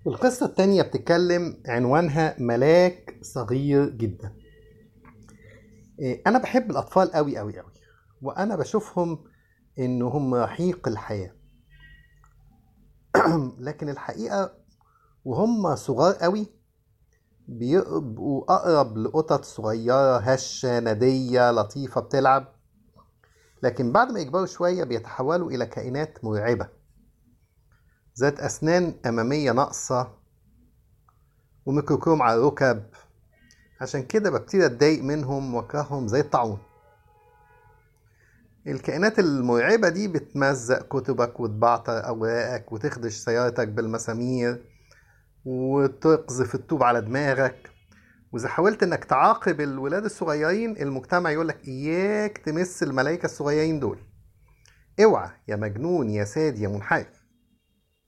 القصة التانية بتتكلم عنوانها ملاك صغير جدا إيه، أنا بحب الأطفال أوي أوي أوي وأنا بشوفهم إن هم رحيق الحياة لكن الحقيقة وهم صغار أوي بيبقوا أقرب لقطط صغيرة هشة ندية لطيفة بتلعب لكن بعد ما يكبروا شوية بيتحولوا إلى كائنات مرعبة ذات أسنان أمامية ناقصة وميكروكروم على الركب عشان كده ببتدي أتضايق منهم وأكرههم زي الطاعون الكائنات المرعبة دي بتمزق كتبك وتبعتر أوراقك وتخدش سيارتك بالمسامير وتقذف الطوب على دماغك وإذا حاولت إنك تعاقب الولاد الصغيرين المجتمع يقولك إياك تمس الملايكة الصغيرين دول اوعى يا مجنون يا ساد يا منحرف